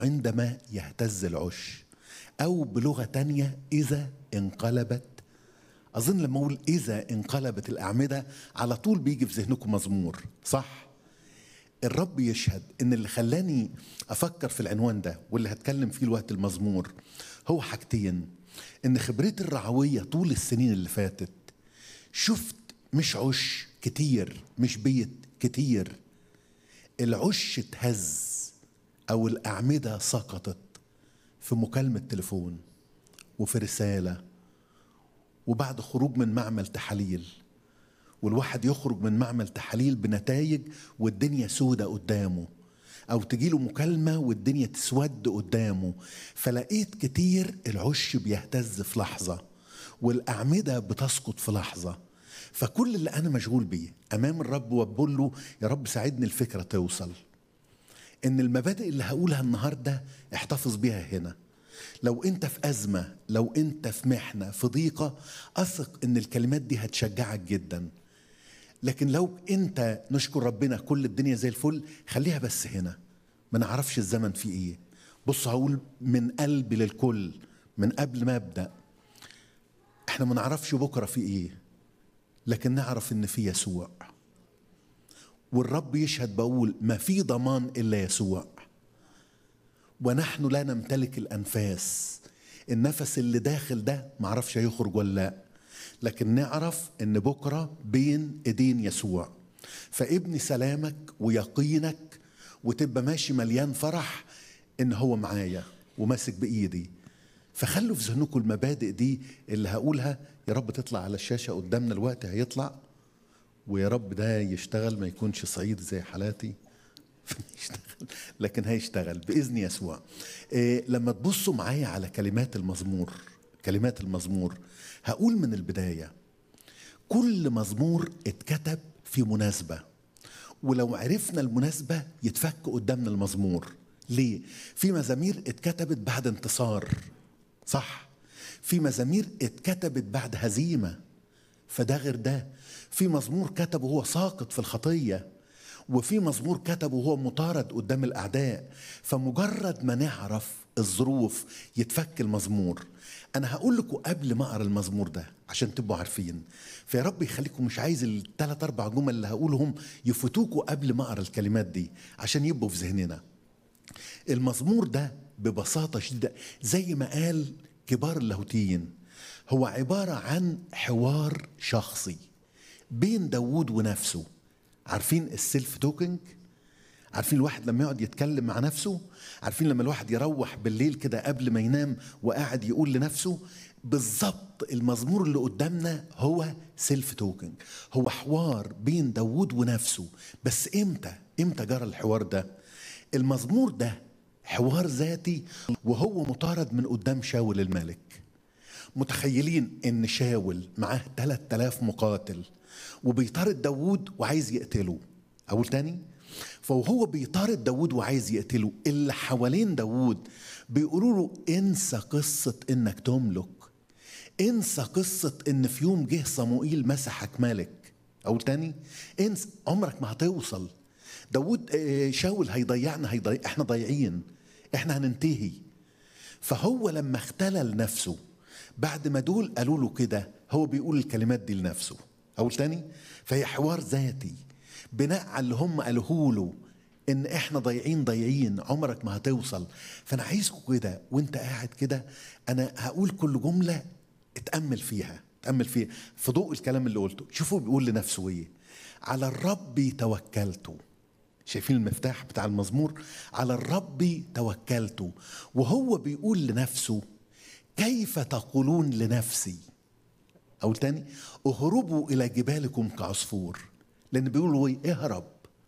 عندما يهتز العش أو بلغة تانية إذا انقلبت أظن لما أقول إذا انقلبت الأعمدة على طول بيجي في ذهنكم مزمور صح؟ الرب يشهد ان اللي خلاني افكر في العنوان ده واللي هتكلم فيه الوقت المزمور هو حاجتين ان خبرتي الرعويه طول السنين اللي فاتت شفت مش عش كتير مش بيت كتير العش اتهز او الاعمده سقطت في مكالمه تليفون وفي رساله وبعد خروج من معمل تحاليل والواحد يخرج من معمل تحاليل بنتائج والدنيا سودة قدامه أو تجيله مكالمة والدنيا تسود قدامه فلقيت كتير العش بيهتز في لحظة والأعمدة بتسقط في لحظة فكل اللي أنا مشغول بيه أمام الرب وبقول له يا رب ساعدني الفكرة توصل إن المبادئ اللي هقولها النهاردة احتفظ بيها هنا لو انت في ازمه لو انت في محنه في ضيقه اثق ان الكلمات دي هتشجعك جدا لكن لو انت نشكر ربنا كل الدنيا زي الفل خليها بس هنا ما نعرفش الزمن فيه ايه بص هقول من قلبي للكل من قبل ما ابدا احنا ما نعرفش بكره في ايه لكن نعرف ان في يسوع والرب يشهد بقول ما في ضمان الا يسوع ونحن لا نمتلك الانفاس النفس اللي داخل ده معرفش هيخرج ولا لا لكن نعرف ان بكره بين ايدين يسوع فابني سلامك ويقينك وتبقى ماشي مليان فرح ان هو معايا وماسك بايدي فخلوا في ذهنكم المبادئ دي اللي هقولها يا رب تطلع على الشاشه قدامنا الوقت هيطلع ويا رب ده يشتغل ما يكونش صعيد زي حالاتي يشتغل لكن هيشتغل باذن يسوع إيه لما تبصوا معايا على كلمات المزمور كلمات المزمور هقول من البدايه كل مزمور اتكتب في مناسبه ولو عرفنا المناسبه يتفك قدامنا المزمور ليه في مزامير اتكتبت بعد انتصار صح في مزامير اتكتبت بعد هزيمه فده غير ده في مزمور كتبه هو ساقط في الخطيه وفي مزمور كتبه وهو مطارد قدام الاعداء فمجرد ما نعرف الظروف يتفك المزمور انا هقول لكم قبل ما اقرا المزمور ده عشان تبقوا عارفين فيا رب يخليكم مش عايز الثلاث اربع جمل اللي هقولهم يفوتوكوا قبل ما اقرا الكلمات دي عشان يبقوا في ذهننا المزمور ده ببساطه شديده زي ما قال كبار اللاهوتيين هو عباره عن حوار شخصي بين داوود ونفسه عارفين السيلف توكينج عارفين الواحد لما يقعد يتكلم مع نفسه عارفين لما الواحد يروح بالليل كده قبل ما ينام وقاعد يقول لنفسه بالظبط المزمور اللي قدامنا هو سيلف توكينج هو حوار بين داوود ونفسه بس امتى امتى جرى الحوار ده المزمور ده حوار ذاتي وهو مطارد من قدام شاول الملك متخيلين ان شاول معاه 3000 مقاتل وبيطارد داوود وعايز يقتله اقول تاني فوهو بيطارد داوود وعايز يقتله اللي حوالين داوود بيقولوا له انسى قصة انك تملك انسى قصة ان في يوم جه صموئيل مسحك ملك اقول تاني انسى عمرك ما هتوصل داوود شاول هيضيعنا هيضيع احنا ضايعين احنا هننتهي فهو لما اختلل نفسه بعد ما دول قالوا له كده هو بيقول الكلمات دي لنفسه اقول تاني فهي حوار ذاتي بناء على اللي هم قالوه له ان احنا ضايعين ضايعين عمرك ما هتوصل فانا عايزكم كده وانت قاعد كده انا هقول كل جمله اتامل فيها اتامل فيها في ضوء الكلام اللي قلته شوفوا بيقول لنفسه ايه على الرب توكلت شايفين المفتاح بتاع المزمور على الرب توكلت وهو بيقول لنفسه كيف تقولون لنفسي أو تاني اهربوا إلى جبالكم كعصفور لأن بيقولوا إيه اهرب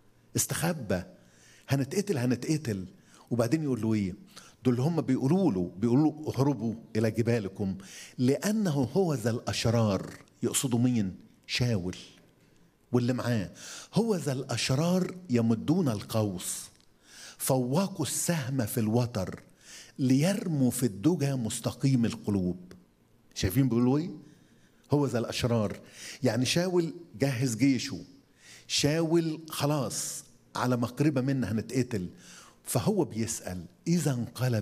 استخبى هنتقتل هنتقتل وبعدين يقول له إيه دول هم بيقولوا له بيقولوا له اهربوا إلى جبالكم لأنه هو ذا الأشرار يقصدوا مين شاول واللي معاه هو ذا الأشرار يمدون القوس فوقوا السهم في الوتر ليرموا في الدجى مستقيم القلوب شايفين بيقولوا ايه هو ذا الاشرار يعني شاول جهز جيشه شاول خلاص على مقربه منا هنتقتل فهو بيسأل إذا انقلب